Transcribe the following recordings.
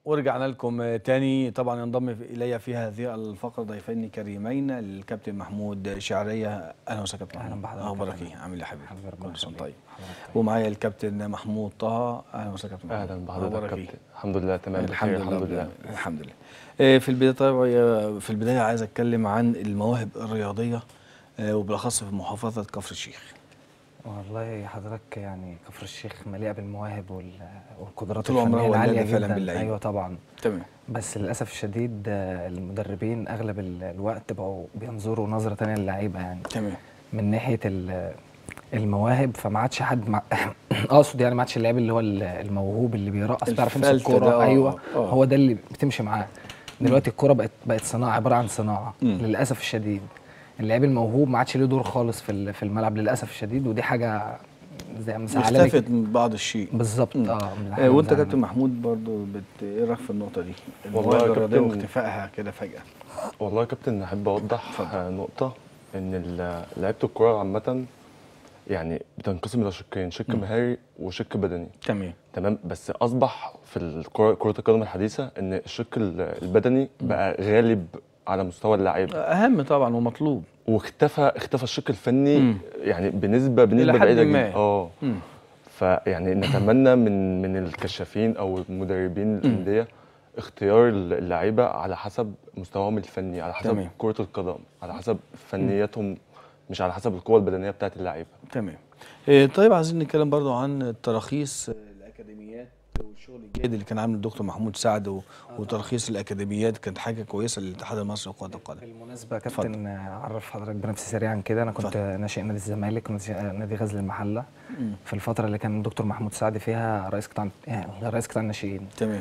ورجعنا لكم تاني طبعا ينضم الي في هذه الفقره ضيفين كريمين الكابتن محمود شعريه اهلا وسهلا كابتن أهلا بحضرتك. اخبارك ايه عامل ايه يا حبيبي حبيبي ربنا كل سنه يخليك. طيب حضرتك. ومعايا الكابتن محمود طه اهلا وسهلا كابتن محمود. اهلا بحضرتك أخبارك يا إيه؟ كابتن الحمد لله تمام الحمد بخير لله الحمد لله الحمد لله آه، في البدايه طيب آه، في البدايه عايز اتكلم عن المواهب الرياضيه آه، وبالاخص في محافظه كفر الشيخ والله حضرتك يعني كفر الشيخ مليئه بالمواهب وال- والقدرات طول عمرها الفنيه العاليه ولادة فعلا جدا باللعيبة. ايوه طبعا تمام بس للاسف الشديد آه، المدربين اغلب ال- الوقت بقوا بينظروا نظره تانية للعيبه يعني تمام من ناحيه ال- المواهب فما عادش حد مع... اقصد يعني ما عادش اللاعب اللي هو ال- الموهوب اللي بيرقص بيعرف يمسك الفلت ده، كوره آه، ايوه آه. هو ده اللي بتمشي معاه دلوقتي الكوره بقت بقت صناعه عباره عن صناعه مم. للاسف الشديد اللاعب الموهوب ما عادش له دور خالص في ال- في الملعب للاسف الشديد ودي حاجه زي مساعده مختفت من بعض الشيء بالظبط مم. اه من الحاجة آه، وانت المزعلة. كابتن محمود برضو بت... ايه رايك في النقطه دي والله يا المواهب الرياضيه كابتن- واختفائها كده فجاه والله يا كابتن احب اوضح آه، نقطه ان ال- لعيبه الكوره عامه يعني بتنقسم الى شقين شق مهاري وشق بدني تمام تمام بس اصبح في الكره كره القدم الحديثه ان الشق ال- البدني بقى غالب على مستوى اللاعب اهم طبعا ومطلوب واختفى اختفى الشق الفني مم. يعني بنسبه بنسبه حد بعيده ما. جدا اه مم. فيعني نتمنى من من الكشافين او المدربين الانديه اختيار اللعيبه على حسب مستواهم الفني على حسب تمام. كره القدم على حسب فنياتهم مش على حسب القوه البدنيه بتاعت اللعيبه تمام آه، طيب عايزين نتكلم برضو عن التراخيص آه، الاكاديميات والشغل الجيد اللي كان عامله الدكتور محمود سعد و... وترخيص الاكاديميات كانت حاجه كويسه للاتحاد المصري لكره القدم بالمناسبه يا اتفضل. كابتن آه، اعرف حضرتك بنفسي سريعا كده انا كنت اتفضل. ناشئ نادي الزمالك وناشئ نادي غزل المحله في الفتره اللي كان الدكتور محمود سعد فيها رئيس قطاع يعني رئيس قطاع الناشئين تمام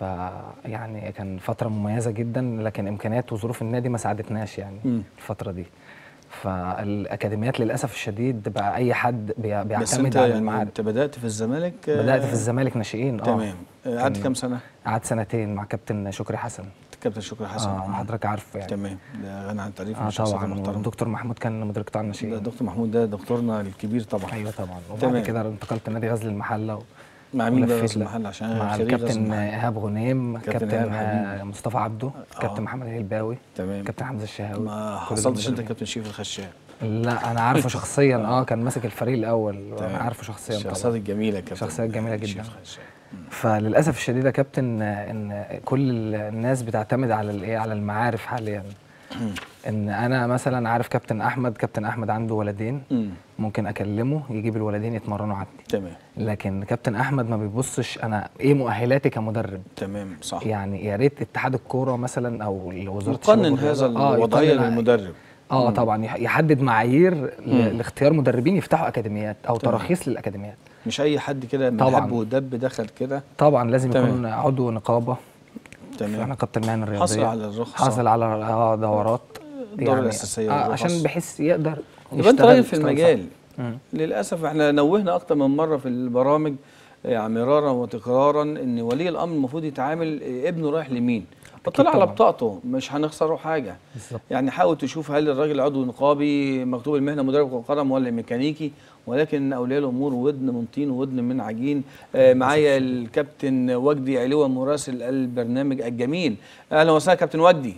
فيعني كان فترة مميزة جدا لكن إمكانيات وظروف النادي ما ساعدتناش يعني مم. الفترة دي فالأكاديميات للأسف الشديد بقى أي حد بي- بس بيعتمد انت على يعني المعارف انت بدات في الزمالك آه، بدأت في الزمالك ناشئين اه تمام آه، قعدت كان- كام سنه قعدت سنتين مع كابتن شكري حسن كابتن شكري حسن اه مم. حضرتك عارفه يعني تمام ده غني عن التعريف من اه الشخصيات طبعا المحترمه والدكتور محمود كان مدير قطاع ده الناشئين دكتور محمود ده دكتورنا الكبير طبعا ايوه طبعا تمام. وبعد كده انتقلت نادي غزل المحله و... مع مين بقى ولفيت غزل ل- المحل عشان مع خريج غزل الكابتن المحل. ايهاب غنيم كابتن كابتن إيهاب آه، حبيبي. مصطفى عبده كابتن محمد الهلباوي تمام كابتن حمزه الشهاوي ما كل حصلتش انت المدربين. كابتن شريف الخشاب لا انا عارفه شخصيا اه كان ماسك الفريق الاول تمام. وانا عارفه شخصيا الشخصيات طبعا الجميله كابتن شخصيات جميلة شريف جدا. الخشاب. فللاسف الشديد يا كابتن آه، ان كل الناس بتعتمد على الايه على المعارف حاليا ان انا مثلا عارف كابتن احمد كابتن احمد عنده ولدين مم. ممكن اكلمه يجيب الولدين يتمرنوا عندي تمام لكن كابتن احمد ما بيبصش انا ايه مؤهلاتي كمدرب تمام صح يعني يا ريت اتحاد الكوره مثلا او وزاره يقنن الشباب هذا والرياضة، آه، الوضعيه يقنن- للمدرب اه طبعا يح- يحدد معايير ل- لاختيار مدربين يفتحوا اكاديميات او تراخيص للاكاديميات مش اي حد كده من طبعاً. حب ودب دخل كده طبعا لازم تمام. يكون عضو نقابه تمام احنا نقابه المهن الرياضيه حصل على الرخصة. حصل على آه دورات الدورة الأساسية آه والرخص. عشان بحيث يقدر يبقى انت يشتغل- راجل في يشتغل صح. المجال مم. للاسف احنا نوهنا اكتر من مره في البرامج يعني مرارا وتكرارا ان ولي الامر المفروض يتعامل اه، ابنه رايح لمين اطلع على طبعاً. بطاقته مش هنخسره حاجه بالظبط يعني حاول تشوف هل الراجل عضو نقابي مكتوب المهنه مدرب كرة قدم ولا ميكانيكي ولكن اولياء الامور ودن من طين ودن من عجين آه معايا الكابتن وجدي علوة مراسل البرنامج الجميل اهلا وسهلا كابتن وجدي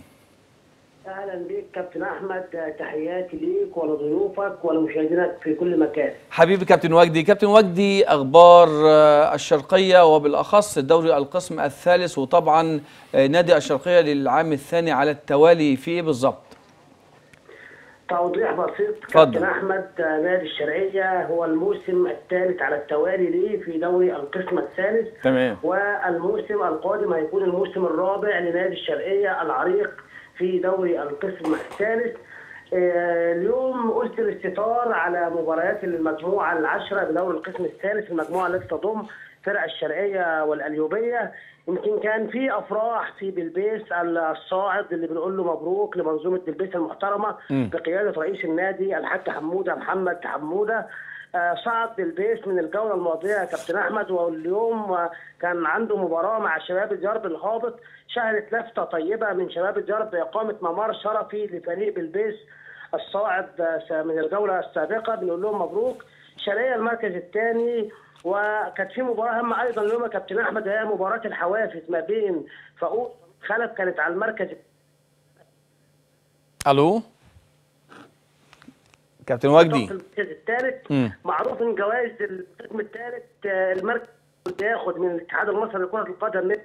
اهلا بيك كابتن احمد تحياتي ليك ولضيوفك ولمشاهدينك في كل مكان حبيبي كابتن وجدي كابتن وجدي اخبار آه، الشرقيه وبالاخص دوري القسم الثالث وطبعا آه، نادي الشرقيه للعام الثاني على التوالي في ايه بالظبط توضيح بسيط اتفضل. كابتن احمد نادي الشرقيه هو الموسم الثالث على التوالي ليه في دوري القسم الثالث تمام والموسم القادم هيكون الموسم الرابع لنادي الشرقيه العريق في دوري القسم الثالث آه، اليوم قلت الاستطار على مباريات المجموعه العشره بدوري القسم الثالث المجموعه التي تضم فرق الشرقيه والاليوبيه يمكن كان في افراح في بلبيس الصاعد اللي بنقول له مبروك لمنظومه بلبيس المحترمه مم. بقياده رئيس النادي الحاج حموده محمد حموده آه، صعد بلبيس من الجوله الماضيه يا كابتن احمد واليوم آه، كان عنده مباراه مع شباب الجرب الهابط شهدت لفته طيبه من شباب الجرب باقامه ممر شرفي لفريق بلبيس الصاعد آه، من الجوله السابقه بنقول لهم مبروك الشرقيه المركز الثاني وكانت في مباراه هامه ايضا اليوم يا كابتن احمد هي مباراه الحوافز ما بين فاقوس خلف كانت على المركز الو كابتن وجدي في المركز الثالث مم. معروف ان جوائز القسم الثالث آه، المركز بياخد من الاتحاد المصري لكره القدم 100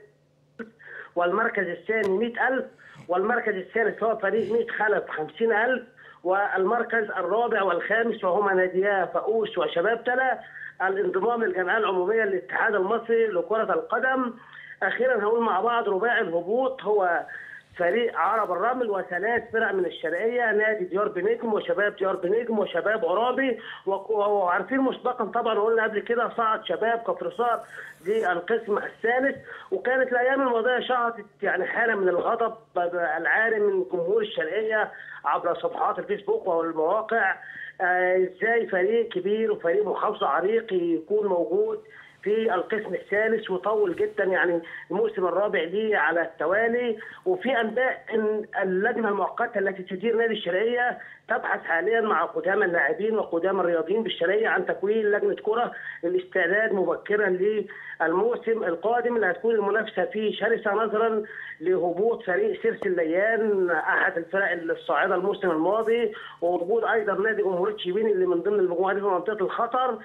والمركز الثاني 100000 والمركز الثالث هو فريق 100 خلف 50000 والمركز الرابع والخامس وهما ناديا فاقوس وشباب تلا الانضمام للجمعيه العموميه للاتحاد المصري لكره القدم اخيرا هقول مع بعض رباعي الهبوط هو فريق عرب الرمل وثلاث فرق من الشرقيه نادي ديار بنجم وشباب ديار بنجم وشباب عرابي وك- وعارفين مسبقا طبعا قلنا قبل كده صعد شباب كفرصار للقسم الثالث وكانت الايام الماضيه شهدت يعني حاله من الغضب العارم من جمهور الشرقيه عبر صفحات الفيسبوك والمواقع آه، ازاي فريق كبير وفريق محافظه عريق يكون موجود في القسم الثالث وطول جدا يعني الموسم الرابع ليه على التوالي وفي انباء ان اللجنه المؤقته التي تدير نادي الشرقيه تبحث حاليا مع قدامى اللاعبين وقدامى الرياضيين بالشرقيه عن تكوين لجنه كره للاستعداد مبكرا للموسم القادم اللي هتكون المنافسه فيه شرسه نظرا لهبوط فريق سيرس الليان احد الفرق الصاعده الموسم الماضي ووجود ايضا نادي جمهوريه شيبين اللي من ضمن المجموعه دي في منطقه الخطر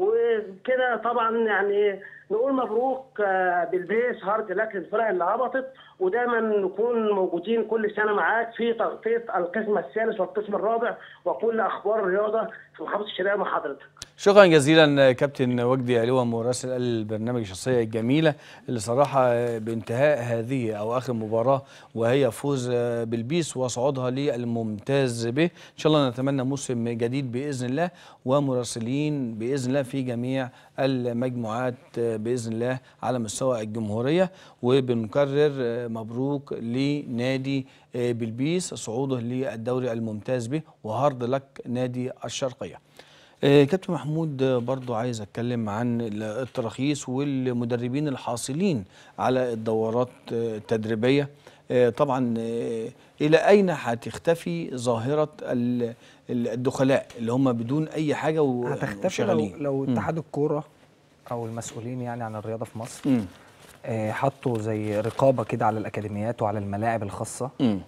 وكده طبعا يعني نقول مبروك آه، بالبيس هارد لك للفرق اللي هبطت ودايما نكون موجودين كل سنه معاك في تغطيه القسم الثالث والقسم الرابع وكل اخبار الرياضه في محافظه الشرقيه مع حضرتك. شكرا جزيلا كابتن وجدي علوة مراسل البرنامج الشخصية الجميلة اللي صراحة بانتهاء هذه أو آخر مباراة وهي فوز بالبيس وصعودها للممتاز به إن شاء الله نتمنى موسم جديد بإذن الله ومراسلين بإذن الله في جميع المجموعات بإذن الله على مستوى الجمهورية وبنكرر مبروك لنادي بلبيس صعوده للدوري الممتاز به وهارد لك نادي الشرقية آه، كابتن محمود آه، برضو عايز اتكلم عن ال- التراخيص والمدربين الحاصلين على الدورات آه، التدريبيه آه، طبعا آه، الى اين هتختفي ظاهره ال- ال- الدخلاء اللي هم بدون اي حاجه و- هتختفي لو, وشغالين لو اتحاد الكوره او المسؤولين يعني عن الرياضه في مصر مم. آه، حطوا زي رقابه كده على الاكاديميات وعلى الملاعب الخاصه مم.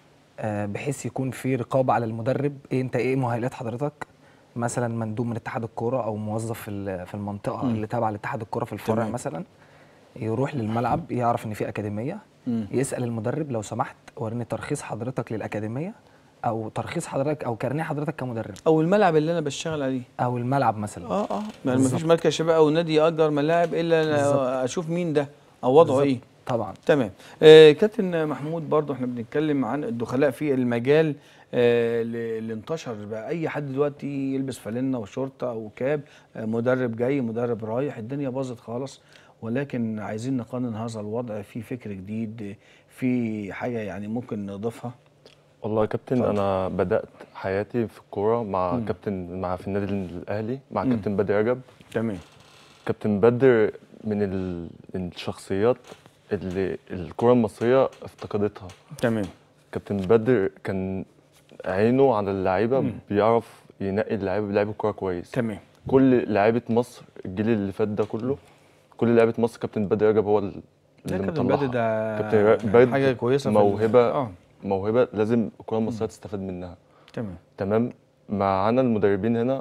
آه، بحيث يكون في رقابه على المدرب إيه انت ايه مؤهلات حضرتك مثلا مندوب من اتحاد الكوره او موظف في ال- في المنطقه اللي تابعه لاتحاد الكوره في الفرع تمام. مثلا يروح للملعب يعرف ان في اكاديميه مم. يسال المدرب لو سمحت وريني ترخيص حضرتك للاكاديميه او ترخيص حضرتك او كارنيه حضرتك كمدرب او الملعب اللي انا بشتغل عليه او الملعب مثلا اه اه يعني ما فيش بالظبط. مركز شباب او نادي ياجر ملاعب الا بالظبط. أنا اشوف مين ده او وضعه بالظبط. ايه طبعا تمام آه كابتن محمود برضو احنا بنتكلم عن الدخلاء في المجال آه اللي اللي انتشر بقى اي حد دلوقتي يلبس فانلة وشورت او كاب آه مدرب جاي مدرب رايح الدنيا باظت خالص ولكن عايزين نقنن هذا الوضع في فكر جديد في حاجه يعني ممكن نضيفها والله يا كابتن اتفضل. انا بدات حياتي في الكوره مع مم. كابتن مع في النادي الاهلي مع مم. كابتن بدر رجب تمام كابتن بدر من ال- من الشخصيات اللي الكره المصريه افتقدتها تمام كابتن بدر كان عينه على اللعيبه بيعرف ينقي اللعيبه بيلعب الكوره كويس تمام كل لعيبه مصر الجيل اللي فات ده كله كل لعيبه مصر كابتن بدر رجب هو ال- ده اللي كابتن بدر مطلعها ده كابتن بدر حاجه كويسه في ال- موهبه اه موهبه لازم الكره المصريه تستفاد منها تمام تمام معانا المدربين هنا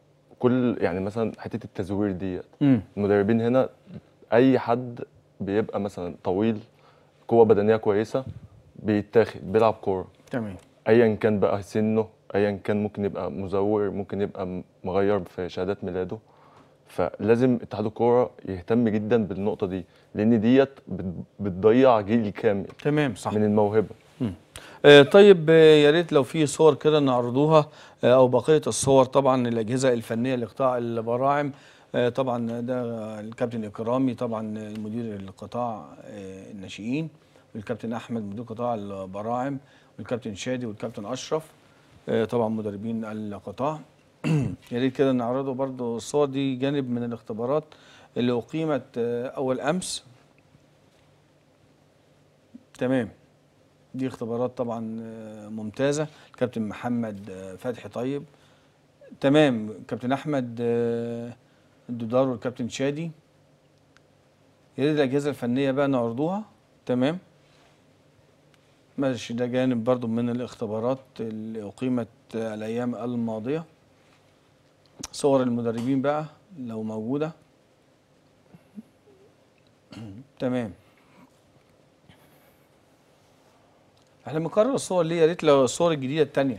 كل يعني مثلا حته التزوير ديت مم. المدربين هنا اي حد بيبقى مثلا طويل قوه بدنيه كويسه بيتاخد بيلعب كوره تمام ايا كان بقى سنه ايا كان ممكن يبقى مزور ممكن يبقى م- مغير في شهادات ميلاده فلازم اتحاد الكوره يهتم جدا بالنقطه دي لان ديت بت- بتضيع جيل كامل تمام صح من الموهبه آه، طيب آه، يا ريت لو في صور كده نعرضوها آه، او بقيه الصور طبعا الاجهزه الفنيه لقطاع البراعم آه، طبعا ده الكابتن اكرامي طبعا مدير القطاع آه، الناشئين والكابتن احمد مدير قطاع البراعم والكابتن شادي والكابتن اشرف آه، طبعا مدربين القطاع يا ريت كده نعرضه برضو الصور دي جانب من الاختبارات اللي اقيمت آه، اول امس تمام دي اختبارات طبعا آه، ممتازه الكابتن محمد آه، فتحي طيب تمام كابتن احمد آه، الدودار والكابتن شادي يا ريت الاجهزه الفنيه بقى نعرضوها تمام ماشي ده جانب برضو من الاختبارات اللي اقيمت آه، الايام الماضيه صور المدربين بقى لو موجوده تمام احنا بنكرر الصور ليه يا ريت لو الصور الجديده التانيه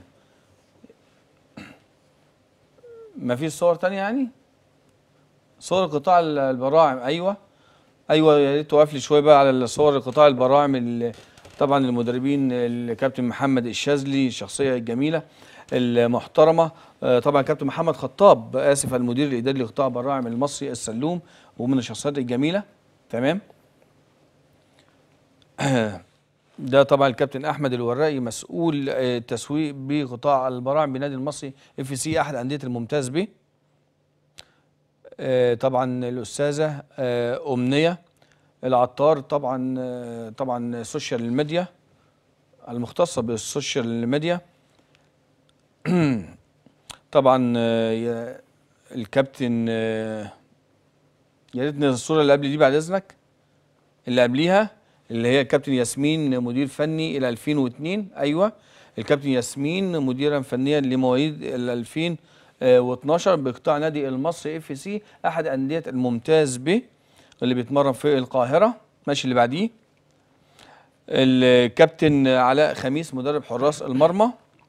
ما فيش صور تانية يعني صور قطاع ال- البراعم ايوه ايوه يا ريت توقف لي شويه بقى على صور قطاع البراعم ال- طبعا المدربين الكابتن محمد الشاذلي الشخصيه الجميله المحترمه آه، طبعا كابتن محمد خطاب اسف المدير الاداري لقطاع براعم المصري السلوم ومن الشخصيات الجميله تمام ده طبعا الكابتن احمد الوراقي مسؤول آه، التسويق بقطاع البراعم بنادي المصري اف سي احد انديه الممتاز به آه، طبعا الاستاذه آه، امنيه العطار طبعا آه، طبعا السوشيال ميديا المختصه بالسوشيال ميديا طبعا آه، يا- الكابتن آه، يا ريت الصوره اللي قبل دي بعد اذنك اللي قبليها اللي هي كابتن ياسمين مدير فني الى 2002 ايوه الكابتن ياسمين مديرا فنيا لمواليد ال 2012 بقطاع نادي المصري اف سي احد انديه الممتاز ب اللي بيتمرن في القاهره ماشي اللي بعديه الكابتن علاء خميس مدرب حراس المرمى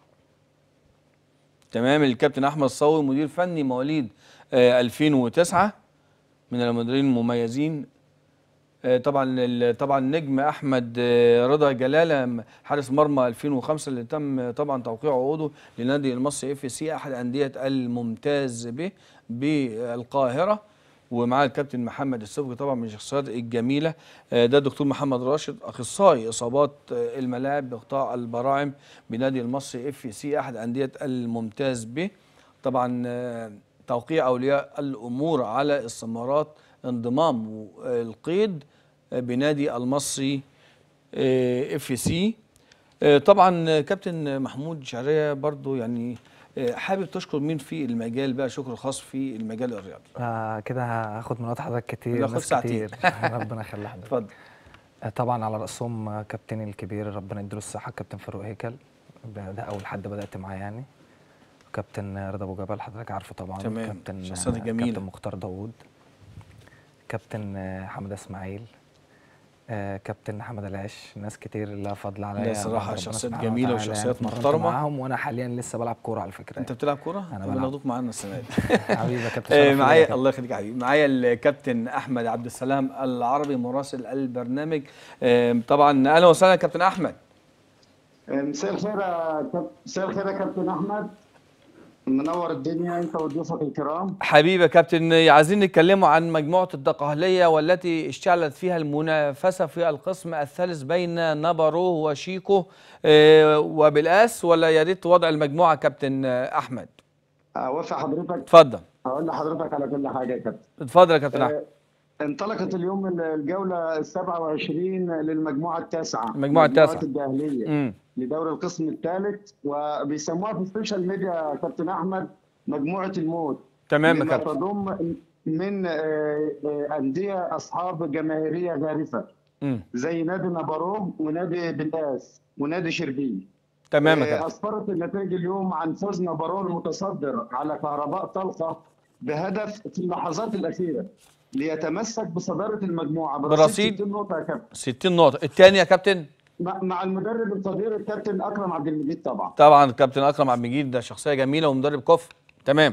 تمام الكابتن احمد صاوي مدير فني مواليد آه، 2009 من المديرين المميزين آه، طبعا ال- طبعا النجم احمد آه، رضا جلاله م- حارس مرمى 2005 اللي تم طبعا توقيع عقوده لنادي المصري اف سي احد انديه الممتاز به بالقاهره ومعاه الكابتن محمد السبكي طبعا من الشخصيات الجميله آه، ده الدكتور محمد راشد اخصائي اصابات آه، الملاعب بقطاع البراعم بنادي المصري اف سي احد انديه الممتاز به طبعا آه، توقيع اولياء الامور على استمارات انضمام القيد بنادي المصري اف سي طبعا كابتن محمود شعريه برضو يعني آه، حابب تشكر مين في المجال بقى شكر خاص في المجال الرياضي آه كده هاخد من وقت حضرتك كتير ناخد ناس ساعتين. كتير ربنا يخلي حضرتك اتفضل آه، طبعا على راسهم آه، كابتني الكبير ربنا يديله الصحه كابتن فاروق هيكل ده ده اول حد بدات معاه يعني كابتن رضا ابو جبل حضرتك عارفه طبعا تمام، كابتن شخصيات آه، جميلة. كابتن مختار داوود كابتن آه، حمد اسماعيل آه، كابتن حمد العش ناس كتير لها فضل عليا لا، صراحة بعد ربنا شخصيات سبحانه جميلة وتعالى وشخصيات اتمرنت محترمة. معاهم وانا حاليا لسه بلعب كوره على فكره انت يعني. بتلعب كوره أنا يبقى بلعب. ناخدوك معانا السنه دي حبيبي يا كابتن آه، شرف ليا معايا كده. الله يخليك يا حبيبي معايا الكابتن احمد عبد السلام العربي مراسل البرنامج آه، طبعا اهلا وسهلا يا كابتن احمد مساء الخير يا كاب- مساء الخير يا كابتن احمد منور الدنيا انت وضيوفك الكرام حبيبي يا كابتن عايزين نتكلموا عن مجموعة الدقهلية والتي اشتعلت فيها المنافسة في القسم الثالث بين نبرو وشيكو آه، وبالآس ولا يا ريت وضع المجموعة كابتن آه، أحمد اوافق حضرتك اتفضل هقول لحضرتك على كل حاجه يا كابتن اتفضل يا كابتن أحمد آه، انطلقت اليوم الجوله ال 27 للمجموعه التاسعه المجموعة مجموعة التاسعة. الداهليه مم. لدوري القسم الثالث وبيسموها في السوشيال ميديا يا كابتن احمد مجموعه الموت تمام يا لما كابتن تضم من آه، آه، انديه اصحاب جماهيريه غارفه مم. زي نادي نبارو ونادي بلاس ونادي شربين تمام يا آه، كابتن اسفرت النتائج اليوم عن فوز نبارو المتصدر على كهرباء طلقه بهدف في اللحظات الاخيره ليتمسك بصداره المجموعه برصيد؟ 60 نقطه يا كابتن 60 نقطة الثاني يا كابتن مع مع المدرب القدير الكابتن اكرم عبد المجيد طبعا طبعا كابتن أكرم عبد المجيد ده شخصية جميلة ومدرب كفء تمام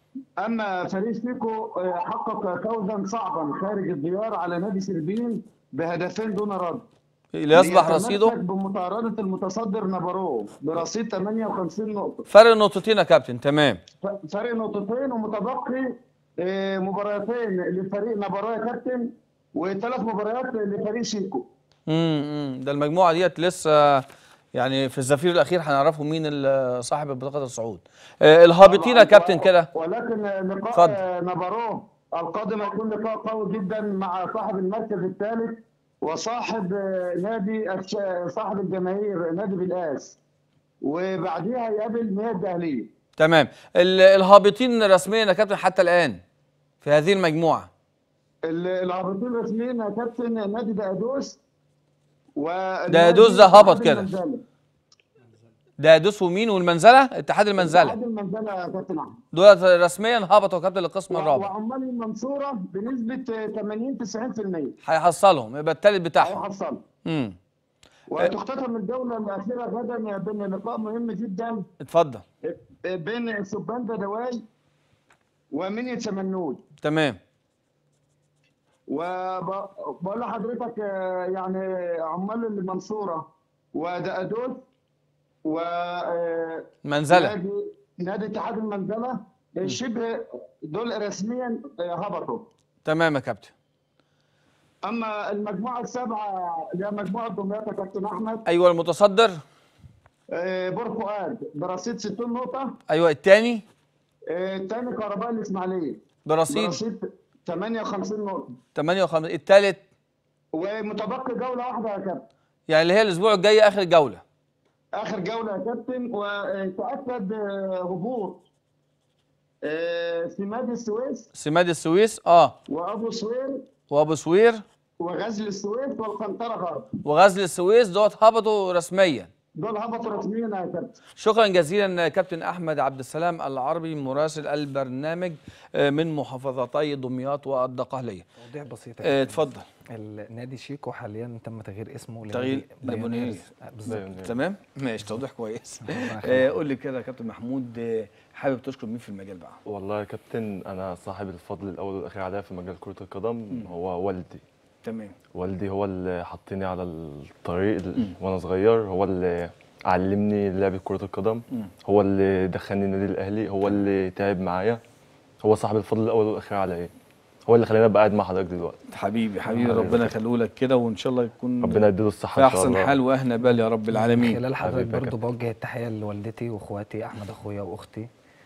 اما فريق سيكو آه، حقق فوزا صعبا خارج الديار على نادي سربين بهدفين دون رد ليصبح ليتمسك رصيده بمطارده المتصدر نبارو برصيد 58 نقطه فرق نقطتين يا كابتن تمام ف- فرق نقطتين ومتبقي آه، مباراتين لفريق نبارو يا كابتن وثلاث مباريات لفريق سيكو امم ده المجموعه ديت لسه يعني في الزفير الاخير هنعرفوا مين ال- صاحب بطاقه الصعود آه، الهابطين يا كابتن كده ولكن لقاء اتفضل. آه، نبارو القادم هيكون لقاء قوي جدا مع صاحب المركز الثالث وصاحب آه، نادي الش- صاحب الجماهير نادي بالاس وبعديها يقابل مياه الدهليه تمام ال- الهابطين رسميا يا كابتن حتى الان في هذه المجموعه ال- الهابطين الرسميين يا كابتن نادي دقدوس و دقدوس ده هبط كده. ده دوس ومين والمنزله اتحاد المنزله اتحاد المنزله يا كابتن احمد دول رسميا هبطوا يا كابتن للقسم الرابع وعمال المنصوره بنسبه 80 90% هيحصلهم يبقى الثالث بتاعهم هيحصلوا امم وتختتم الجوله الاخيره غدا بين لقاء مهم جدا اتفضل بين سبان بدواي ومنيا سمنود تمام وبقول لحضرتك آه، يعني عمال المنصوره ودقدوس و آه، منزله نادي نادي اتحاد المنزله شبه دول رسميا آه، هبطوا تمام يا كابتن اما المجموعه السابعه اللي هي مجموعه دمياط يا كابتن احمد ايوه المتصدر آه، بور فؤاد برصيد 60 نقطه ايوه الثاني آه، الثاني كهرباء الاسماعيليه برصيد برصيد 58 نقطه 58 الثالث ومتبقي جوله واحده يا كابتن يعني اللي هي الاسبوع الجاي اخر جوله اخر جوله يا كابتن وتاكد آه، هبوط آه، سماد السويس سماد السويس اه وابو سوير وابو سوير وغزل السويس والقنطره غرب وغزل السويس دوت هبطوا رسميا دول هبطوا رسميا يا كابتن شكرا جزيلا كابتن احمد عبد السلام العربي مراسل البرنامج آه، من محافظتي دمياط والدقهليه توضيح بسيط آه، اتفضل النادي شيكو حاليا تم تغيير اسمه تغيير لنادي لبونيرز. بايونيرز. آه، بالظبط بايونيرز. تمام ماشي توضيح كويس ربنا يخليك. آه، قول لي كده يا كابتن محمود آه، حابب تشكر مين في المجال بقى والله يا كابتن انا صاحب الفضل الاول والاخير عليا في مجال كره القدم هو والدي تمام والدي هو اللي حطني على الطريق ال- وانا صغير هو اللي علمني لعبة كرة القدم هو اللي دخلني النادي الاهلي هو اللي تعب معايا هو صاحب الفضل الاول والاخير عليا هو اللي خلاني ابقى قاعد مع حضرتك دلوقتي حبيبي حبيبي حبيبي. ربنا يخليه لك كده وان شاء الله يكون ربنا يديله الصحة في ان شاء احسن الله حال واهنى بال يا رب العالمين خلال حضرتك حبيبي يا برضو كابتن. بوجه التحيه لوالدتي واخواتي احمد اخويا واختي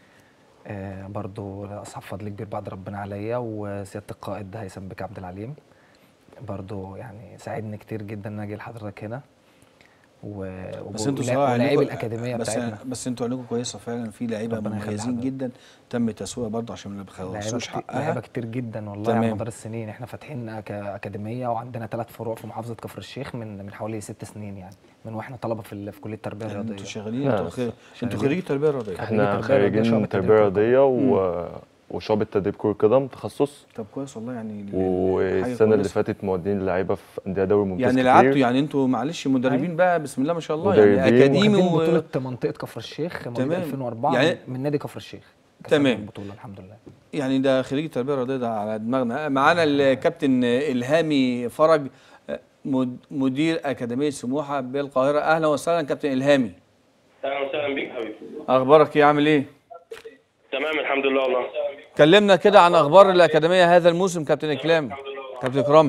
آه برضو اصحاب فضل كبير بعد ربنا عليا وسياده القائد هيثم بك عبد العليم برضو يعني ساعدني كتير جدا ان اجي لحضرتك هنا و بس انتوا ولا- صراحه ولاعيب عينيكوا- الاكاديميه بس بتاعتنا بس انتوا عينيكوا كويسه فعلا في لعيبه ربنا يخلي مميزين حضرتك. جدا تم تسويقها برضه عشان ما لعيبه بيخلصوش كتير, لعيبة حقها كتير جدا والله تمام. على مدار السنين احنا فاتحين أك- اكاديميه وعندنا ثلاث فروع في محافظه كفر الشيخ من من حوالي ست سنين يعني من واحنا طلبه في ال- في كليه التربيه يعني الرياضيه انتوا شغالين لا، انتوا بس خي... انتوا شغالين. خريجي تربيه رياضيه احنا تربية رياضية، شعبة خريجين تدريب تربية كرة رياضية و... وشعبة تدريب كرة قدم تخصص طب كويس والله يعني ال- حاجة والسنة اللي كويسة. فاتت مودين اللعيبة في أندية دوري ممتاز يعني كتير. لعبتوا يعني انتوا معلش مدربين بقى بسم الله ما شاء الله يعني مدربين. اكاديمي واخدين و... بطوله منطقه كفر الشيخ مواليد تمام. 2004 يعني- يعني من نادي كفر الشيخ كسبنا تمام. البطوله الحمد لله يعني ده خريج التربيه الرياضيه ده على دماغنا معانا الكابتن الهامي فرج مد- مدير اكاديميه سموحه بالقاهره اهلا وسهلا كابتن الهامي اهلا وسهلا بيك حبيبي اخبارك ايه عامل ايه تمام الحمد لله والله كلمنا كده عن اخبار الاكاديميه هذا الموسم كابتن اكرام كابتن اكرام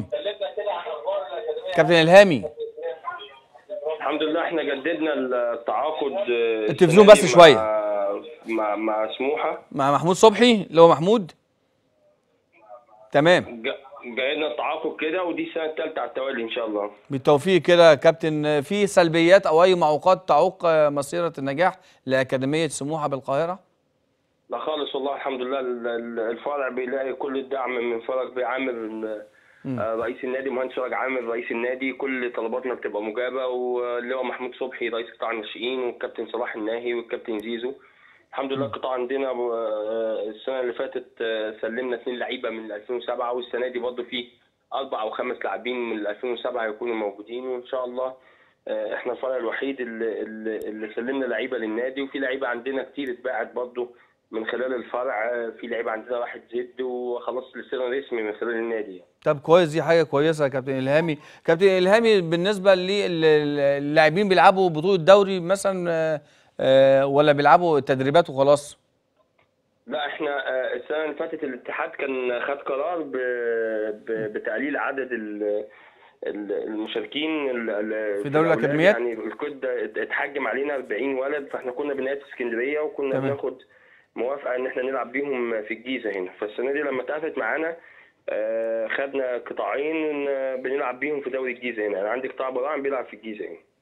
كابتن الهامي الحمد لله احنا جددنا التعاقد آه، التلفزيون السنة بس دي شوية. مع مع, مع سموحه مع محمود صبحي اللي هو محمود تمام ج- جاينا التعاقد كده ودي السنه الثالثه على التوالي ان شاء الله بالتوفيق كده يا كابتن في سلبيات او اي معوقات تعوق مسيره النجاح لاكاديميه سموحه بالقاهره لا خالص والله الحمد لله ال- ال- الفرع بيلاقي كل الدعم من فرج بيه عامر آه، رئيس النادي مهندس فرج عامر رئيس النادي كل طلباتنا بتبقى مجابه واللي هو محمود صبحي رئيس قطاع الناشئين والكابتن صلاح الناهي والكابتن زيزو الحمد لله القطاع عندنا آه، السنه اللي فاتت آه، سلمنا اثنين لعيبه من 2007 والسنه دي برضه في اربع او خمس لاعبين من 2007 هيكونوا موجودين وان شاء الله آه، احنا الفرع الوحيد اللي, اللي اللي سلمنا لعيبه للنادي وفي لعيبه عندنا كتير اتباعت برضه من خلال الفرع آه، في لعيبه عندنا راحت زد وخلاص لسنا رسمي من خلال النادي طب كويس دي حاجه كويسه يا كابتن الهامي كابتن الهامي بالنسبه للاعبين بيلعبوا بطوله دوري مثلا آه، آه، ولا بيلعبوا تدريبات وخلاص لا احنا آه، السنه اللي فاتت الاتحاد كان خد قرار ب... ب... بتقليل عدد ال... ال- المشاركين ال- ال- في دوري الأولاد. الأكاديميات؟ يعني الكود ده ات- اتحجم علينا 40 ولد فاحنا كنا بنقعد في اسكندريه وكنا تمام. بناخد موافقه ان احنا نلعب بيهم في الجيزه هنا فالسنه دي لما اتقفت معانا آه، خدنا قطاعين آه، بنلعب بيهم في دوري الجيزه هنا انا عندي قطاع براعم بيلعب في الجيزه هنا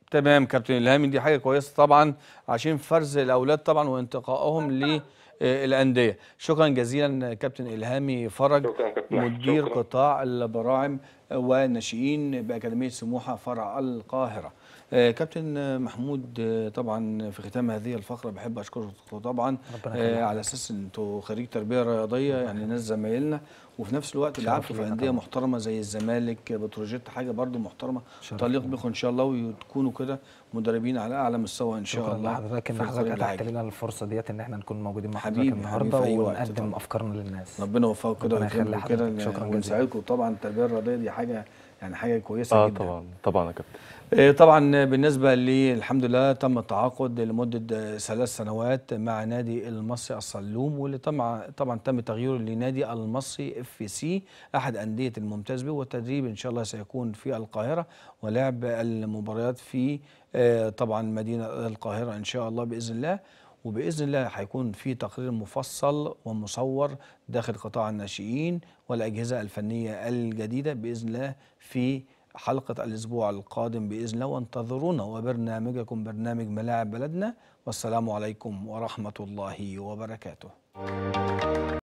تمام كابتن الهامي دي حاجه كويسه طبعا عشان فرز الاولاد طبعا وانتقائهم للانديه شكرا جزيلا كابتن الهامي فرج شكرا كابتن أحمد، مدير شكرا. قطاع البراعم والناشئين باكاديميه سموحه فرع القاهره آه، كابتن محمود آه، طبعا في ختام هذه الفقره بحب اشكركم طبعا ربنا آه، يخليك. على اساس ان انتوا خريج تربيه رياضيه يعني ناس زمايلنا وفي نفس الوقت لعبتوا في لينا انديه طبعا. محترمه زي الزمالك بتروجيت حاجه برضو محترمه شرف تليق لينا. بكم ان شاء الله وتكونوا كده مدربين على اعلى مستوى ان شاء شكرا الله لحضرتك ان في حضرتك الطريق اتحت العاجل. لنا الفرصه ديت ان احنا نكون موجودين مع حضرتك حبيبي، النهارده حبيبي، في أي وقت ونقدم طبعا. افكارنا للناس ربنا يوفقكم كده ربنا يخلي ويكرمكم كده حضرتك. شكرا جزيلا. ونساعدكم طبعا التربيه الرياضيه دي حاجه يعني حاجه كويسه اه جدا طبعا طبعا يا كابتن آه، طبعا بالنسبه لي الحمد لله تم التعاقد لمده آه، ثلاث سنوات مع نادي المصري الصلوم واللي طبعا طبعا تم تغييره لنادي المصري اف سي احد انديه الممتاز به والتدريب ان شاء الله سيكون في القاهره ولعب المباريات في آه، طبعا مدينه القاهره ان شاء الله باذن الله وباذن الله هيكون في تقرير مفصل ومصور داخل قطاع الناشئين والاجهزه الفنيه الجديده باذن الله في حلقه الاسبوع القادم باذن الله وانتظرونا وبرنامجكم برنامج ملاعب بلدنا والسلام عليكم ورحمه الله وبركاته